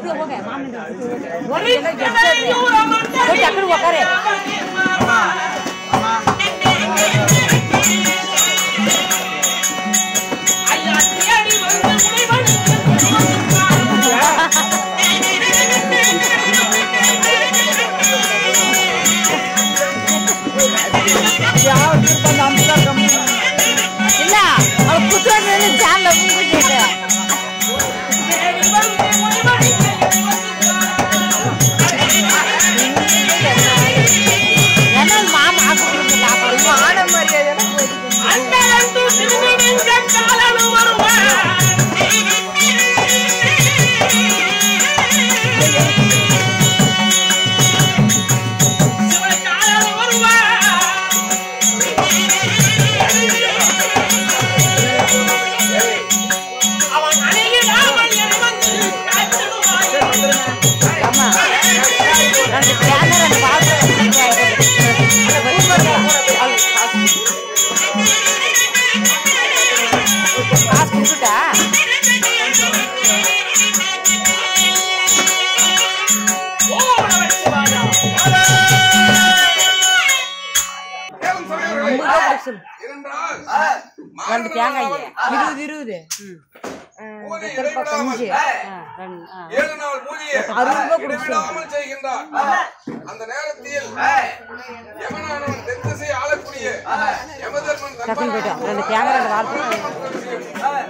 டக்குனு உக்காரு இல்ல அவ குத்துறது ஜான்ல கேட்டு என்ன மாமா மான மரியாதை ஆமா ரெண்டு கேமரா காசு கொடுத்துட்டா ரெண்டு தேங்காய் இருபது இருபது எத்தனை பக்கம் அஞ்சு ஆ, ரெண்டு ஆ. ஏழு நாள் மூலிகை அறுபது ரூபாய் கொடுத்து இடைவிடாமல் செய்கின்றார் அந்த நேரத்தில் யமனானவன் தெற்திசை ஆளக்கூடிய யமதர்மன் டக்குன்னு போயிட்டோம் ரெண்டு தேங்காய் ரெண்டு வார்த்தை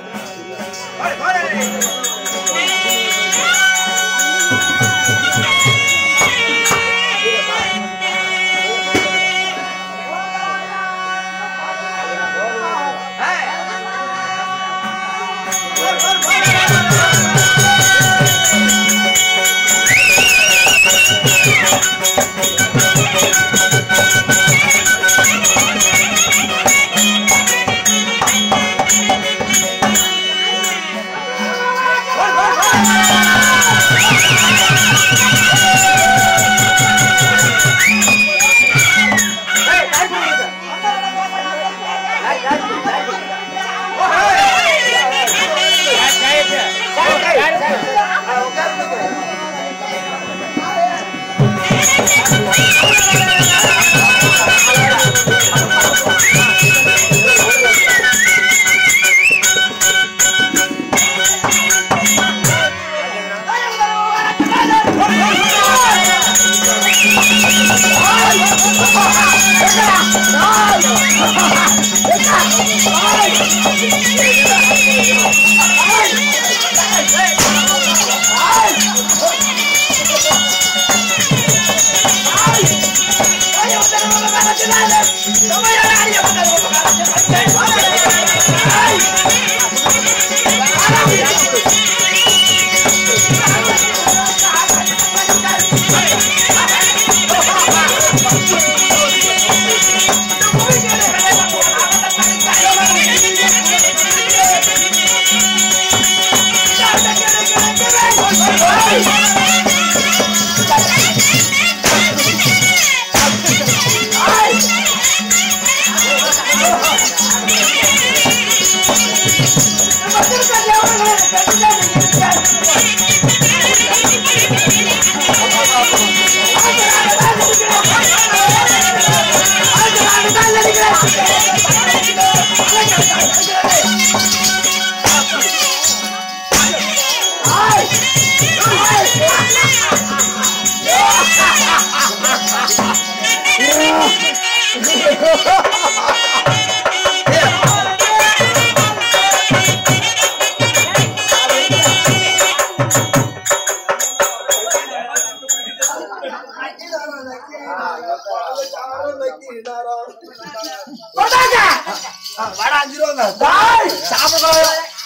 வடை அஞ்சு ரூபாங்க டாய் சாப்பிடக்கூட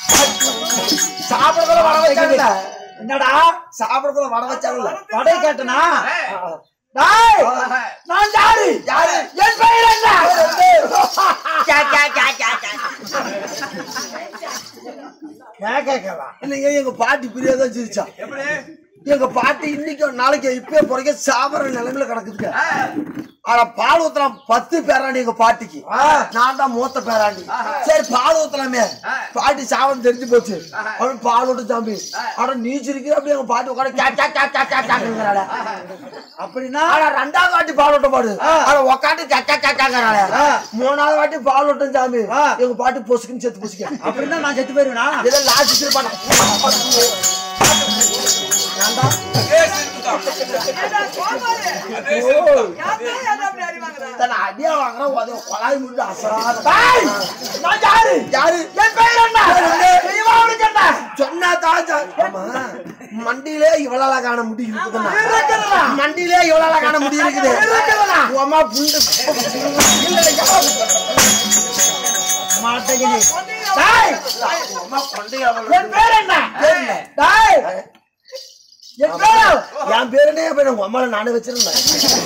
சாப்பிடக்கூட வடை வச்சாங்கல்ல என்னடா சாப்பிடக்கூட வடை வச்சாங்கல்ல வடை கேட்டனா டாய் நான் யாரு யாரு என் பெயர் என்ன கே கே கே கே கே கேட்கலாம் இல்லைங்க எங்க பாட்டி பிரியாதான் சிரிச்சா எங்க பாட்டி இன்னைக்கு நாளைக்கு இப்பயே பிறக்க சாப்பிடுற நிலைமையில கிடக்குதுங்க ஆனா பால் ஊத்தலாம் பத்து பேராண்டி எங்க பாட்டிக்கு நான் தான் மூத்த பேராண்டி சரி பால் ஊத்தலாமே பாட்டி சாவம் தெரிஞ்சு போச்சு அவன் பால் ஊட்டு தம்பி ஆனா நீ சிரிக்கிற அப்படி எங்க பாட்டி உட்காந்து கே கே கே கே கே கேக்குறாள அப்படின்னா ஆனா ரெண்டாவது வாட்டி பால் ஊட்ட பாடு ஆனா உக்காந்து கே கே கே கேக்குறாள மூணாவது வாட்டி பால் ஊட்டும் சாமி எங்க பாட்டி பொசுக்குன்னு செத்து பொசுக்க அப்படின்னா நான் செத்து போயிருவேனா இதெல்லாம் லாஸ்ட் அதே சிரிப்புதான். அதே சிரிப்புதான். தன்னை அடியா வாங்குற உதவ கொலாய் முடிஞ்சு அசராத நான் யாரு யாரு என் பேர் என்ன சொன்னா தான் மண்டியிலே இவ்வளவு காண முடி இருக்குதுன்னா மண்டியிலே இவ்வளவு காண முடி இருக்குது உன் அம்மா புண்டு மாட்டேங்குது டேய்! உன் அம்மா கொண்டைய என் பேர் என்ன டேய், என் பேர் என் பேருனே போய் உங்க அம்மாவை நானே வச்சிருந்தேன்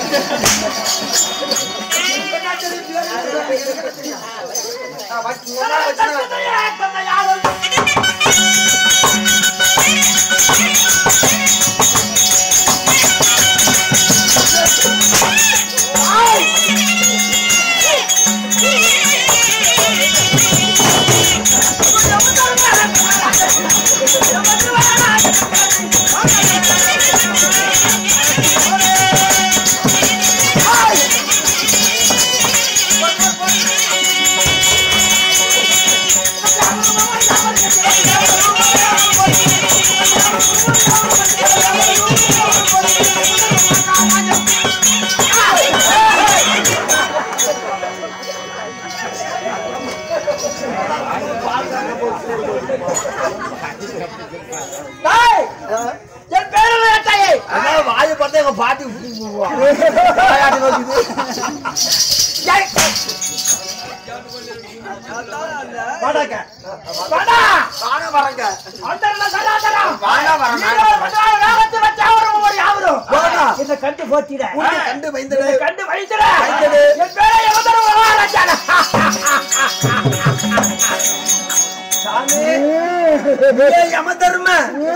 டேய், என் பேர் என்ன ஏட்டாயே என்ன வாயை பார்த்தா எங்க பாட்டி விளையாட்டு நோக்குது. வாடாக்க வாடா நானே வரேங்க அந்தரல சடாதரம் வாடா வரேன், நானே நீங்க பட்டாள வேகத்தை வச்சு அவரும் ஒரு யாவரும் வாடா. இந்த கண்டு போத்திட உன்னை கண்டு பயந்துடு இந்த கண்டு வைத்திட வைத்திடு. என் பேரை எவதரும் மகாராஜான சாமி நீயே யம தர்ம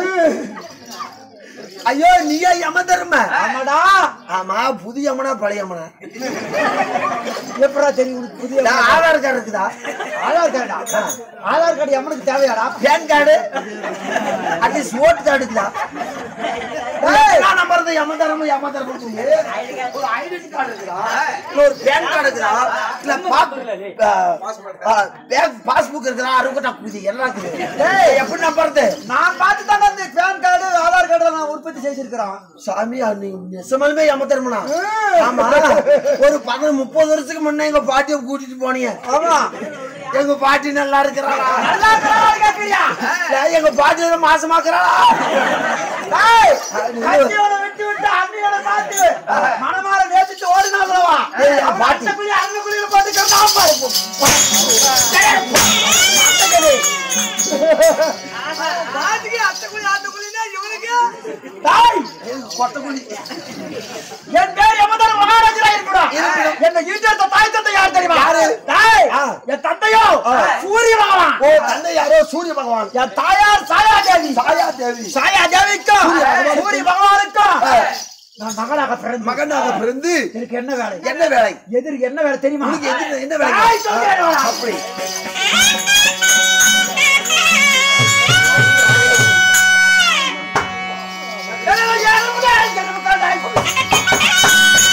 ஐயோ நீயே யம தர்ம ஆமாடா ஆமா புது யமனா பழைய யமனா எப்படா தெரியும் உனக்கு புதிய நான் ஆதார் கார்டு இருக்குதா ஆதார் கார்டா ஆதார் கார்டு எவனுக்கு தேவையாடா பேன் கார்டு அட்லீஸ்ட் ஓட்டு கார்டு இருக்குதா நான் நம்புறது யம தர்மம் யம தர்மம் சொல்லி ஒரு ஐடென்டி கார்டு இருக்குதா இல்ல ஒரு பேன் கார்டு இருக்குதா இல்ல பேங்க் பாஸ்புக் இருக்குதா அறுபட்டா புதி எல்லாம் இருக்குது ஏய் எப்படி நம்புறது நான் பார்த்து தானே இந்த பேன் கார்டு ஆதார் கார்டு நான் உற்பத்தி செய்திருக்கிறோம் சாமி அது நீங்க நெசமாலுமே ஏமாத்தருமனா ஆமா ஒரு பதினஞ்சு முப்பது வருஷத்துக்கு முன்ன எங்க பாட்டியை கூட்டிட்டு போனீங்க ஆமா எங்க பாட்டி நல்லா இருக்கிறாளா நல்லா இருக்கிறாளா கேக்குறியா ஏய், எங்க பாட்டி எதுவும் மாசமாக்குறாளா டேய், கத்தியோட விட்டு விட்டு அண்ணியோட பார்த்து மனமார நேசித்து ஓடினாங்களவா ஏய், என் பாட்டி. அண்ணக்குழி அண்ணக்குழியில பார்த்து கண்ணாம இருக்கும் டேய், கொட்டக்குழி என் பேர் யமதர் மகாராஜரா இருக்கணும் இருக்கணும். என்ன ஈட்டத்த தாய் தந்தை யார் தெரியுமா யாரு? டேய், ஆ. என் தந்தையோ சூரிய பகவான் ஓ தந்தை யாரோ சூரிய பகவான் என் தாயார் சாயா தேவி சாயா தேவி சாயா தேவிக்கும் சூரிய பகவானுக்கும். சூரிய பகவானுக்கும் ஆ. நான் மகனாக பிறந்து மகனாக பிறந்து எனக்கு என்ன வேலை என்ன வேலை எதிர்க்கு என்ன வேலை தெரியுமா உனக்கு எது- என்ன வேலை தாய் சொல்றேன் வாடா. அப்படி என்னடா ஏறுமுடா, எருமுடா, டேய்.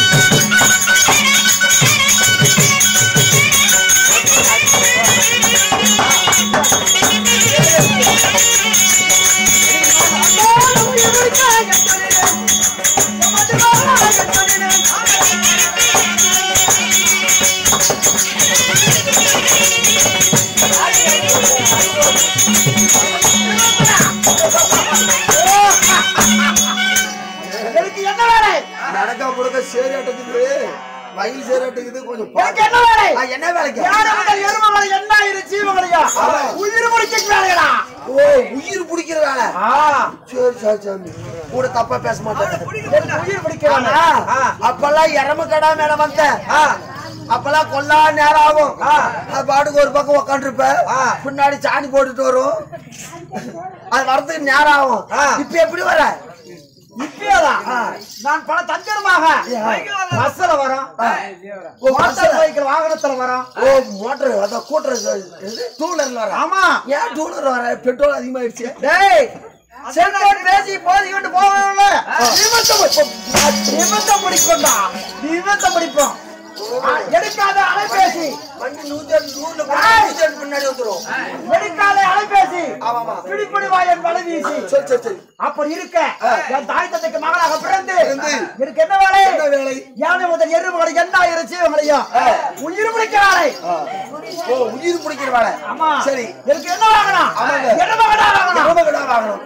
எனக்கு என்ன வேலை நடக்க முடுக்க சேராட்டத்துக்கு மயில் சேராட்டுக்குது கொஞ்சம் எனக்கு என்ன வேலை ஆ, என்ன வேலைக்கு யானை முதல் எருமை வரை என்ன இரு ஜீவங்களையா உயிர் முடிக்க வேலைகளா ஓ உயிர் பிடிக்கிற வேலை சரி சரி சரி கூட தப்பா பேச மாட்டேன் உயிர் பிடிக்க ஆனா, வேலை அப்பெல்லாம் எரம கடா மேல வந்த அப்பெல்லாம் கொல்லா நேரம் ஆகும் அது பாட்டுக்கு ஒரு பக்கம் உக்காந்துருப்ப பின்னாடி சாணி போட்டுட்டு வரும் அது வரதுக்கு நேரம் ஆகும் இப்ப எப்படி வர இப்பயாதான் நான் பல தந்திரமாக பஸ்ல வரோம் ஓ மோட்டார் பஸ்ல சைக்கிள் வாகனத்துல வரோம் ஓ மோட்டர் அதான் கூட்டுற டூ வீலர்ல வர ஆமா ஏன் டூ வீலர் வர பெட்ரோல் அதிகமாயிடுச்சு டேய் செல்போன் பேசி போதி கொண்டு போகணும்ல நிமித்தம் நிமித்தம் பிடிப்போம்டா நிமித்தம் பிடிப்போம் ஆ, எடுக்காத அலைபேசி வண்டி நூத்தி எட்டு நூறுல போனா நூத்தி எட்டு முன்னாடி வந்துரும் எடுக்காத அலைபேசி ஆமாமா. பிடிப்படி வாயன் வலை வீசி சரி சரி சரி அப்படி இருக்க என் தாய் தந்தைக்கு மகளாக பிறந்து பிறந்து. எனக்கு என்ன வேலை என்ன வேலை யானை முதல் எரு மகளை என்ன இருச்சு இவங்களையும் உயிர் பிடிக்க வேலை ஓ உயிர் பிடிக்கிற வேலை ஆமா சரி எனக்கு என்ன வாங்கணும் ஆமாங்க. என்ன மகனா வாங்கணும் எவ்வளவு கடை வாங்கணும்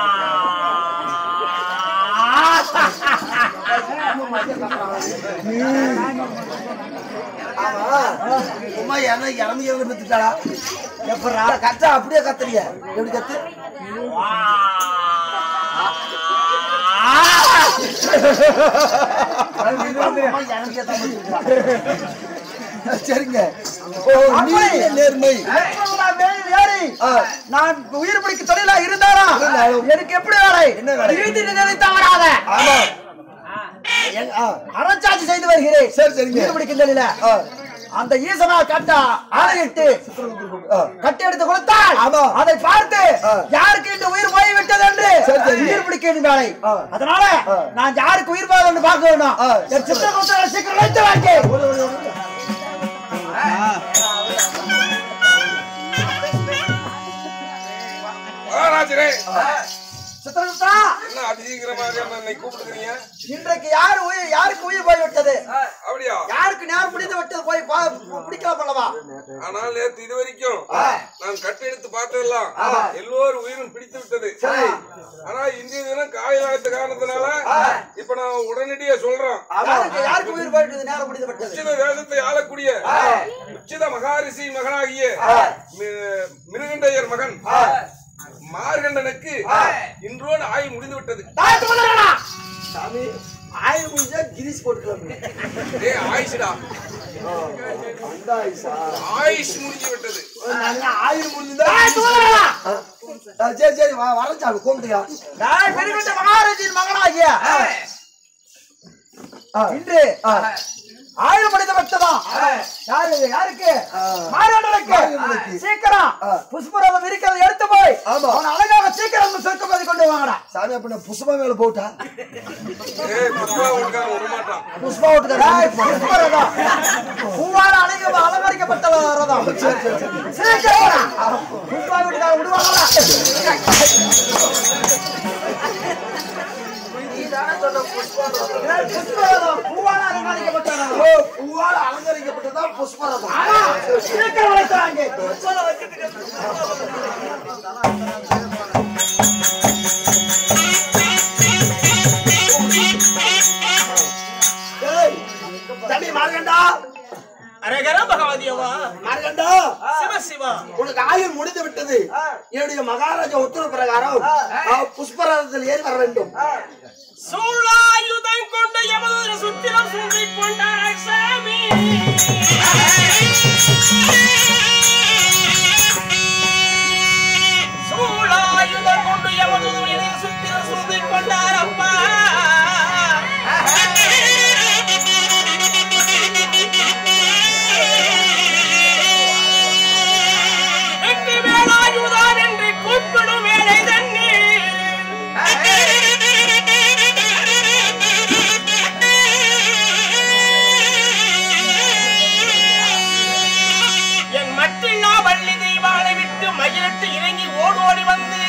ஆமா உமா என்ன இறந்து இறந்து வித்துட்டாளா எப்படா கத்தா அப்படியே கத்துறிய எப்படி கத்து அம்மா இறந்தியே தான் வித்துட்டா. சரிங்க ஓ நீங்க நேர்மை நான் மேல் ஏறி ஆ. நான் உயிர் பிடிக்க தொழிலா இருந்தாலும் இருந்தாலும். எனக்கு எப்படி வேலை என்ன வேலை? இறுதி நிலைத்த வராத ஆமா எங்க- ஆ, அறச்சாட்சி செய்து வருகிறேன் சரி, சரிங்க. உயிர் பிடிக்கும் தொழில ஆ. அந்த ஈசனா கட்டா ஆணையிட்டு ஆ. கட்டி எடுத்து கொடுத்தால் ஆமா. அதை பார்த்து ஆ. யாருக்கு இந்த உயிர் போய் விட்டது என்று சரி, சரி. உயிர் பிடிக்க வேண்டிய வேலை ஆ. அதனால ஆ. நான் யாருக்கு உயிர் போய் என்று பார்க்க வேணும் ஆ. என் சித்திரகுப்தரை சீக்கிரம் வைத்து வாங்கி மகாராஜரே சித்திரகுப்தா என்ன அதிசீக்கிரமாக என்னை கூப்பிடுறீங்க இன்றைக்கு யார் உயிர் யாருக்கு உயிர் போய் விட்டது அப்படியா யாருக்கு நேரம் பிடித்து விட்டது போய் பா- பிடிக்கலாம் அல்லவா ஆனால் நேத்து இது வரைக்கும் நான் கட்டெடுத்து பார்த்ததெல்லாம் எல்லோரும் உயிரும் பிடித்து விட்டது ஆனா இன்றைய தினம் காயலாகத்த காரணத்தினால இப்ப நான் உடனடியா சொல்றேன் யாருக்கு யாருக்கு உயிர் போயிட்டது நேரம் பிடித்து விட்டது உச்சித தேசத்தை ஆளக்கூடிய உச்சித மகாரிஷி மகனாகிய மி- மிருகண்டையர் மகன் மார்கண்டனுக்கு இன்றோடு ஆயுள் முடிந்து விட்டது தாயத்து முதல்வனா? சாமி ஆயிரம் முடிஞ்சா கிரீஸ் போட்டுக்கலாம் ஏ ஆயுஷ்டா அந்த ஆயிஷா ஆயுஷ் முடிஞ்சு விட்டது நான் ஆயிரம் முடிஞ்சா தாயத்து முதல்வனா? சரி சரி வா வரேன் சாமி கூப்பிட்டுயா நான் பெருமிட்ட மகாராஜின் மகனாகிய ஆ. இன்று ஆ. ஆயுள் மனித பக்தமா யாரு யாருக்கு மாரியண்டனுக்கு மாரியண்டனுக்கு. சீக்கிரம் ஆ. புஷ்பரதம் இருக்கிறத எடுத்து போய் ஆமா. அவன் அழகாக சீக்கிரம் சொர்க்கபதி கொண்டு வாங்கடா சாமி அப்ப நான் புஷ்பா மேல போட்டா ஏ புஷ்பா உட்கார விட மாட்டான் புஷ்பா விட்டுக்கார புஷ்பரதம் பூவால அழக அலங்கரிக்கப்பட்ட ரதம் சீக்கிரம் வாடா. புஷ்பா வீட்டுக்கார விடுவாங்களா புஷ்பரதம் பூவால அலங்கரிக்கப்பட்ட ரதம் ஓ பூவால அலங்கரிக்கப்பட்டதா புஷ்பரதம் ஆமா, சீக்கிரம் வளர்த்துறாங்க ஏய், தம்பி மார்கண்டா அரகர பகவதியவா மார்கண்டா சிவ சிவா உனக்கு ஆயுள் முடிந்து விட்டது என்னுடைய மகாராஜா உத்தரவு பிரகாரம் ஆ, புஷ்பரதத்தில் ஏறி வர வேண்டும் சூழாயுதம் கொண்டு எமது சுத்திரம் சுண்டிக் கொண்டார் சாமி சூழாயுதம் கொண்டு எமது சுத்திரம் சுண்டிக் கொண்டார் அப்பா வெற்றி வேலாயுதான் என்று கூப்பிடும் வேலை என் மட்டில்லா வள்ளி தெய்வானை விட்டு மயிலிட்டு இறங்கி ஓடோடி வந்து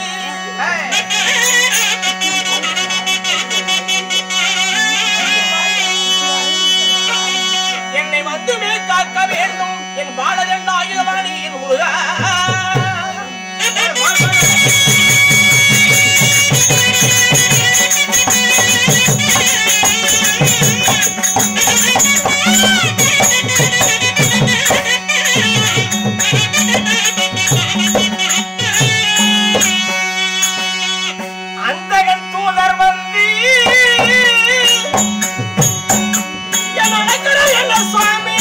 என்னை வந்துமே காக்க வேண்டும் என் பாலதண்ட ஆயுதவாணி என் முருகா அந்தகன் தூதர் வந்து என் அழைக்கிற என்ன சுவாமி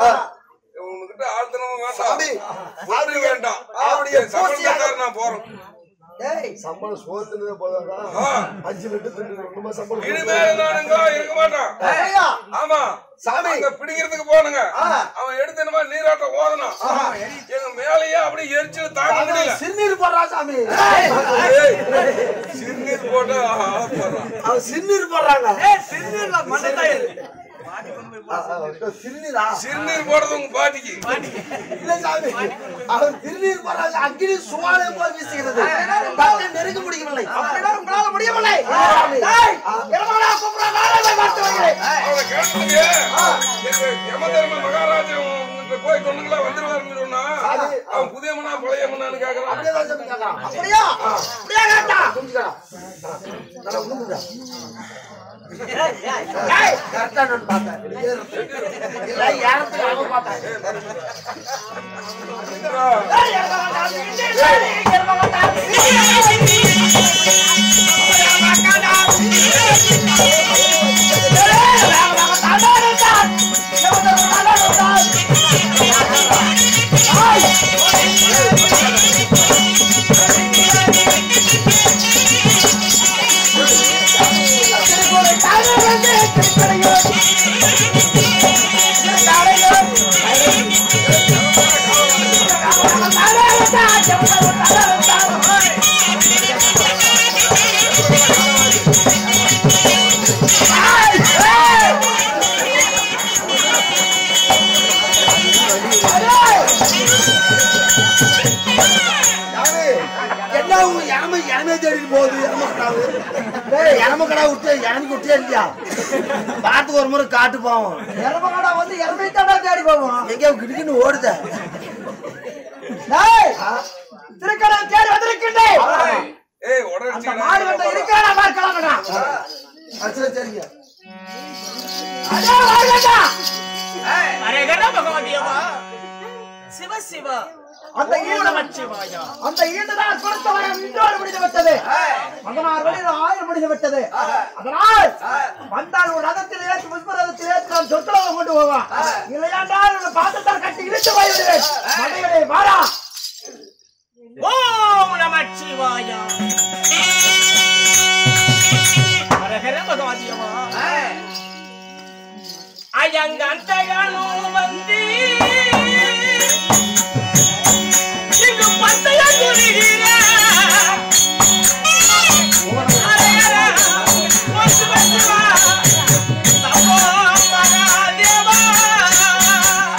உன்கிட்ட ஆழ்த்தனமா சாமி, வேண்டாம் ஒன்று வேண்டாம் அவருடைய என் சம்பளத்துக்கார பூசியாக- நான் போறேன் ஏய் சம்பளம் சோத்துனதே போதாதா ஆ. அஞ்சு லிட்டர் திண்டு ஒண்ணுமா சம்பளம் இனிமேல் நான் எங்க இருக்க மாட்டான் ஐயா, ஆமா சாமி. அங்க பிடிக்கிறதுக்கு போனுங்க ஆ. அவன் எடுத்து என்னமா நீராட்டம் ஓதணும் எங்க மேலேயே அப்படியே எரிச்சல் தாங்க சாமி, முடியல சிறுநீர் போடுறா சாமி ஏய், சிறுநீர் போட்டு ஆ, போடுறான். அவன் சிறுநீர் போடுறாங்க சிறுநீர்ல மண்ணத்தாயிரு ஆ, ஆ, சிறுநீரா சிறுநீர் போடுறது உங்க பாட்டிக்கு இல்ல சாமி அவன் திருநீர் போடுறாங்க அக்னி சுவாலை போல் வீசுகிறது தட்டை நெருங்க முடியவில்லை அப்படிதான் உங்களால முடியவில்லை சாமி. டேய், ஆ. பெருமாளா கூப்பிடுறா, நானே போய் பார்த்து வருகிறேன். அவனை கேட்டதுக்கு எங்க யமதர்ம மகாராஜன் உங்ககிட்ட போய் கொண்டுங்களா வந்துருவாருன்னு சொன்னா சாமி. அவன் புதிய மனா பழைய மனான்னு கேக்குறான் அப்படியே தான் சாமி கேட்கறான். அப்படியா அப்படியா கேட்டா புரிஞ்சுக்கடா. ஆ, நல்லா உழுந்துடா. டேய், கரெக்டா நான் பார்த்தேன். ஏறுறது. இல்ல, ஏறத்துக்கு அவன் பார்த்தான். இந்திரா, டேய், எரும மாட்டா, டேய், எரும மாட்டா. சாமி, என்ன உன் எருமை எருமையை தேடிட்டு போகுது எருமை கடாவு. டேய், எருமை கடா விட்டு எனக்கு விட்டே இல்லையா பார்த்து ஒரு முறை காட்டு போவோம் எருமகடா வந்து எருமை தாண்டா தேடி போவோம் எங்கேயோ கிடுக்குன்னு ஓடுத டேய், திருக்கடை தேடி வந்திருக்கின்றேன் ஏய் அந்த உடனே மாடு வந்து இருக்கிறா பார்க்கலாம்டா சரி சரிங்க அடே வாங்கடா அரகர பகவதியம்மா சிவ சிவ அந்த ஈடு நமச்சிவாயா அந்த ஈடுதான் கொடுத்த வரம் இன்றோடு முடிந்து விட்டது பதினாறு வழியில் ஆயிரம் முடிந்து விட்டது அதனால் வந்தால் ஒரு ரதத்தில் ஏற்றி புஷ்ப ரதத்தில் ஏற்றி நான் சொற்களவு கொண்டு போவான் இல்லையாண்டால் உன் பாதத்தால் கட்டி இழுத்து போய் விடுவேன் மனைவிடே வாடா ஓம் நமச்சிவாயா அரகர பகவதியம்மா அயங்கந்தகனோ வந்து இங்கு பந்தய குருகிற அரகர வந்து வந்து வா தப்போ மகாதேவா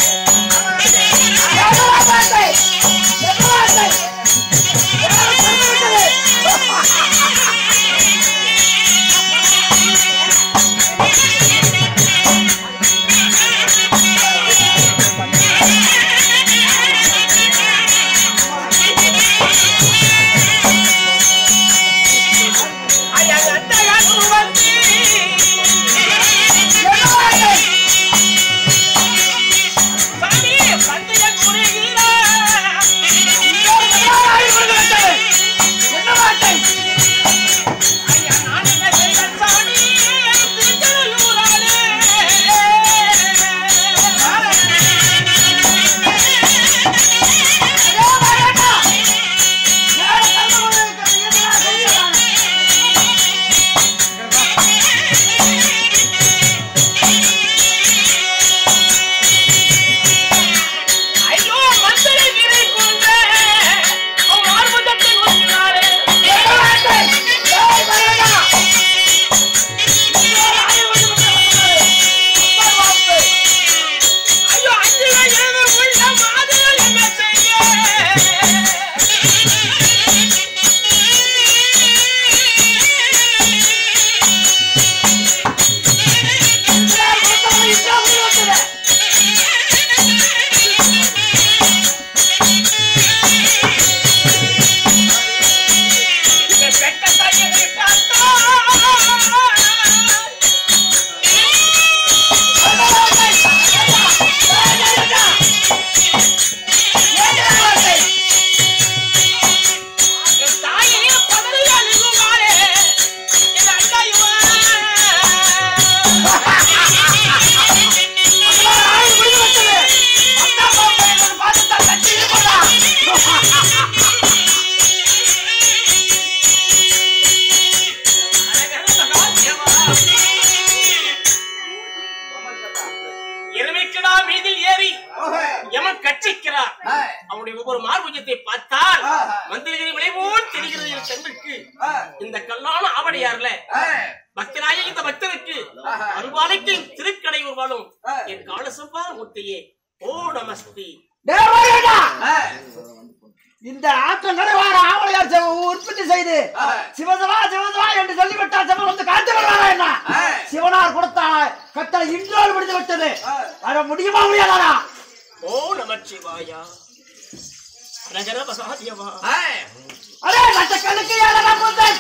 ஏறி எமன் கட்சிக்கிறார் அவனுடைய ஒவ்வொரு மார்புஜத்தை பார்த்தால் மந்திரகிரி விளைவோல் தெரிகிறது என் கண்ணுக்கு இந்த கல்லான ஆவடையார்ல பக்தராய இந்த பக்தனுக்கு அருள்வாளைக்கு திருக்கடை உருவாலும் என் காலசம்பா முத்தையே ஓ நமஸ்தி டேய் வாடா. இந்த ஆற்றங்கரை வார ஆவலையார் செவ உற்பத்தி செய்து சிவசலா சிவசலா என்று சொல்லிவிட்டால் சிவன் வந்து காத்து வருவாரா என்ன சிவனார் கொடுத்த கட்டளை இன்றோடு முடிந்து விட்டது வர முடியுமா முடியாதா ஓ நமச்சிவாயா ரகர பசாதியவா அதே மட்டக்கண்ணுக்கு ஏழனா பூந்தன்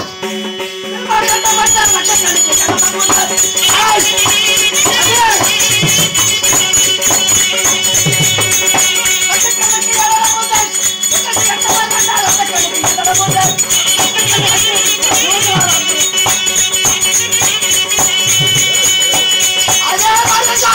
மட்டக்கண்ணுக்கு ஏழனா பூந்தன் ஆய். அதே. மட்டக்கண்ணுக்கு ஏழனா பூந்தன். எங்களுக்கு எட்டவா கண்டால் மட்டக்கண்ணுக்கு ஏழனா பூந்தன். அதே மட்டக்கா.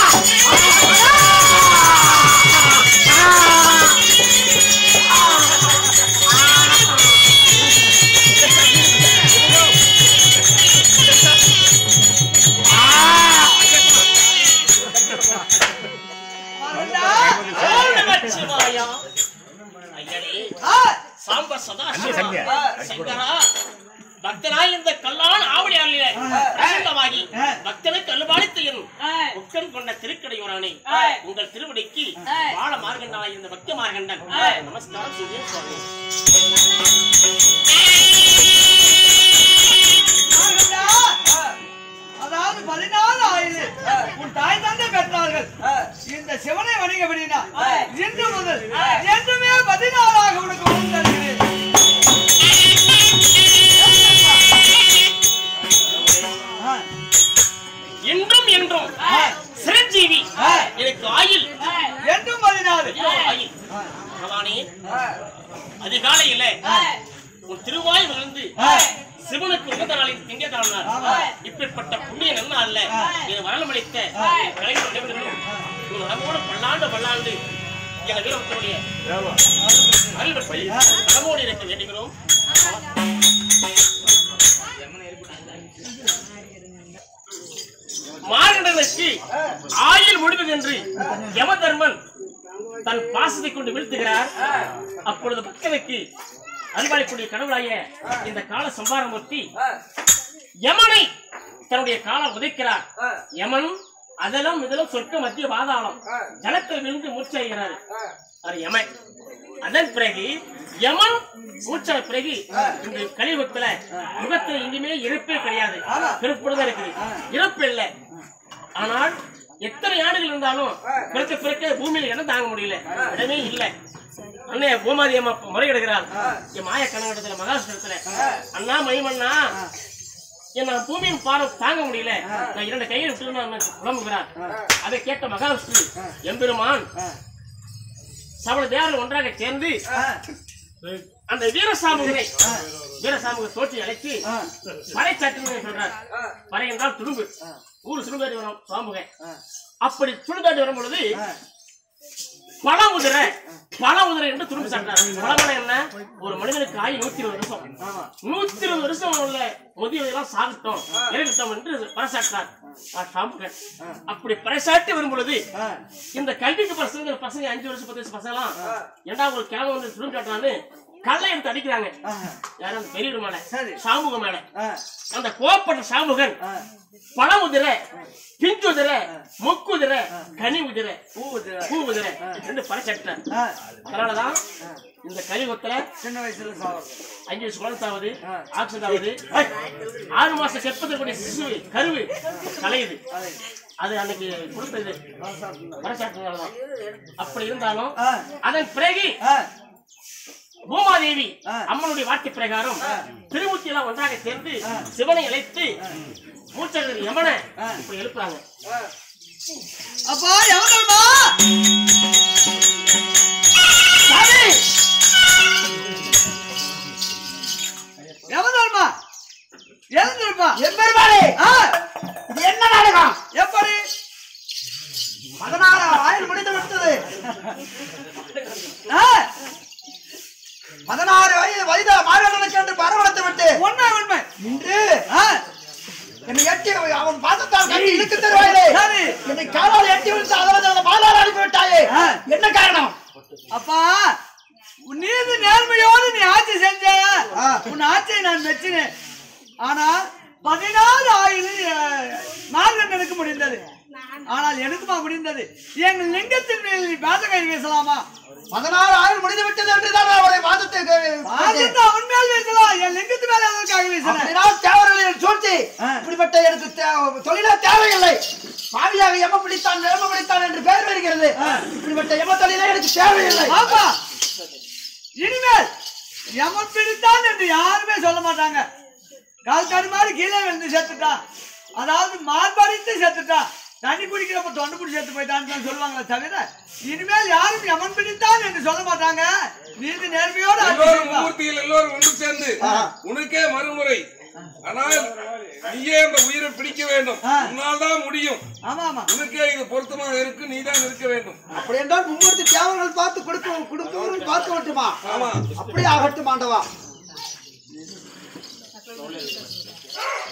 ஓ நமச்சிவாயா ஐயனே சாம்ப சதாசிவா சங்கரா பக்தனாய் இந்த கல்லான ஆவடியாளிலே பிரசன்னமாகி பக்தனுக்கு அல்வாளித்து என் உக்கன் கொண்ட திருக்கடையோரானே உங்கள் திருவடிக்கு வாழ மார்கண்டாய் இந்த பக்த மார்கண்டன் நமஸ்காரம் செய்தேன் சுவாமி அதாவது பதினாலு ஆயுது உன் தாய் தந்தை பெற்றார்கள் இந்த சிவனை வணிகப்படினா இன்று முதல் என்றுமே பதினாலாக உனக்கு உணவு தருகிறேன் இன்றும் என்றும் சிரஞ்சீவி எனக்கு ஆயில் என்றும் பதினாலு ஐயோ, ஆயில் பகவானே அதிகாலையில உன் திருவாய் விழுந்து சிவனுக்கு உகந்த நாளில் திங்க தாழ்ந்தார் இப்படிப்பட்ட புண்ணிய நன்மை அல்ல இது வரலமளித்த கலைஞர் நினைவிருந்தும் உன் நலமோடு பல்லாண்டு பல்லாண்டு என வீரபக்தருடைய அருள் பெற்று நலமோடு இருக்க வேண்டுகிறோம் மாரண்டனுக்கு ஆயில் முடிவு என்று யமதர்மன் தன் பாசத்தை கொண்டு வீழ்த்துகிறார் அப்பொழுது பக்தனுக்கு அன்பாளிக்கூடிய கடவுளாய இந்த கால சம்பாரமூர்த்தி யமனை தன்னுடைய காலம் உதைக்கிறார் யமன் அதெல்லாம் இதெல்லாம் சொர்க்க மத்திய பாதாளம் ஜலத்தில் விழுந்து மூச்சைகிறார் அது யமன் அதன் பிறகு யமன் மூச்ச பிறகு இந்த கலியுகத்துல யுகத்துல எங்குமே இறப்பே கிடையாது பிறப்புதான் இருக்குது இறப்பு இல்லை ஆனால் எத்தனை ஆண்டுகள் இருந்தாலும் பிறக்க பிறக்க பூமியில இடம் தாங்க முடியல இடமே இல்லை அண்ணே பூமாதி அம்மா முறையிடுகிறார் என் மாய கனகடத்துல மகாராஷ்டிரத்துல அண்ணா மணிமண்ணா என்ன பூமியின் பாரம் தாங்க முடியல நான் இரண்டு கையை விட்டு நான் புலம்புகிறார் அதை கேட்ட மகாவிஷ்ணு எம்பெருமான் சபல தேவர்கள் ஒன்றாக சேர்ந்து அந்த வீரசாமுகனை வீரசாமுக தோற்றி அழைத்து பறைச்சாட்டுன்னு சொல்றார் பறை என்றால் துடும்பு ஊர் சுடுகாடு வரும் சாமுக அப்படி சுடுகாடு வரும் பொழுது பல உதிரை பல உதிரை என்று துடும்பு சாட்டார் பழமலை என்ன ஒரு மனிதனுக்கு ஆகி நூத்தி இருபது வருஷம் நூத்தி இருபது வருஷம் உள்ள முதியவர்களாம் சாகட்டும் இறங்கட்டும் என்று பறைசாட்டார் சாமுகன் அப்படி பறைசாட்டி வரும் பொழுது இந்த கல்விக்கு பசங்க பசங்க அஞ்சு வருஷம் பத்து வருஷம் பசங்கலாம் ஏண்டா ஒரு கிழமை வந்து சுடும் காட்டுறான்னு கல்லை எடுத்து அடிக்கிறாங்க யாரும் அந்த பெரியவர் மேல சாமுக மேல அந்த கோப்பட்ட சாமுகன் பழமுதிரை பிஞ்சுதிரை முக்குதிரை கனி உதிரை பூ உதிரை ரெண்டு பறைச்சட்ட அதனாலதான் இந்த கலியுகத்துல சின்ன வயசுல சாவது அஞ்சு வயசு குழந்தாவது ஆக்சிடென்ட் ஆகுது ஆறு மாசம் கெப்பதற்குரிய சிசு கருவு கலையுது அது அன்னைக்கு கொடுத்தது பறைச்சாட்டுனாலதான் அப்படி இருந்தாலும் அதன் பிறகு பூமாதேவி அம்மனுடைய வாக்கு பிரகாரம் திருமூர்த்தி எல்லாம் ஒன்றாக சேர்ந்து சிவனை அழைத்து மூச்சகர் யமன இப்படி எழுப்புறாங்க அப்பா எவதல்மா எவதல்மா எழுந்திருப்பா எம்பெருமானே இது என்ன நாடகம் எப்படி பதினாறு ஆயுள் முடிந்து விட்டது ஆ, பதினாறு வயது வயது மாணவர்களுக்கு என்று பரவழைத்து விட்டு உண்மை உண்மை இன்று ஆ, என்னை எட்டி அவன் பாசத்தால் கட்டி இழுக்கு தருவாயிலே சரி. என்னை காலால் எட்டி விழுந்து அதனால் பாலால் அனுப்பி மேல் நீ பாத கை வீசலாமா பதினாறு ஆயுள் முடிந்து விட்டது என்றுதான் நான் அவரை வாதத்தை பாதத்தை அவன் மேல் வீசலாம் என் லிங்கத்து மேல எதற்காக வீசின அப்படினால் தேவர்களின் சூழ்ச்சி ஆ. இப்படிப்பட்ட எனக்கு தே- தொழிலே தேவையில்லை பாவியாக எம பிடித்தான் வேம பிடித்தான் என்று பெயர் வருகிறது இப்படிப்பட்ட எம தொழிலே எனக்கு தேவையில்லை ஆமா இனிமேல் எவன் பிடித்தான் என்று யாருமே சொல்ல மாட்டாங்க கால் தடி மாதிரி கீழே விழுந்து செத்துட்டான் அதாவது மார்படித்து செத்துட்டான் தண்ணி குடிக்கிறப்ப தொண்டை பிடி செத்து போயிட்டான்னு தான் சொல்லுவாங்களே தவிர இனிமேல் யாரும் எவன் பிடித்தான் என்று சொல்ல மாட்டாங்க நீதி நேர்மையோடு ஆட்சி எல்லோரும் செய்வா. மும்மூர்த்திகள் எல்லோரும் ஒன்று சேர்ந்து உனக்கே மறுமுறை ஆனால் நீயே அந்த உயிரை பிடிக்க வேண்டும் ஆ. உன்னால் தான் முடியும் ஆமா ஆமா உனக்கே இது பொருத்தமாக இருக்கு நீ தான் இருக்க வேண்டும் அப்படி என்றால் மும்மூர்த்தி தேவர்கள் பார்த்து கொடுக்க கொடுப்பவர்கள் பார்க்க மட்டுமா ஆமா அப்படி ஆகட்டும் ஆண்டவா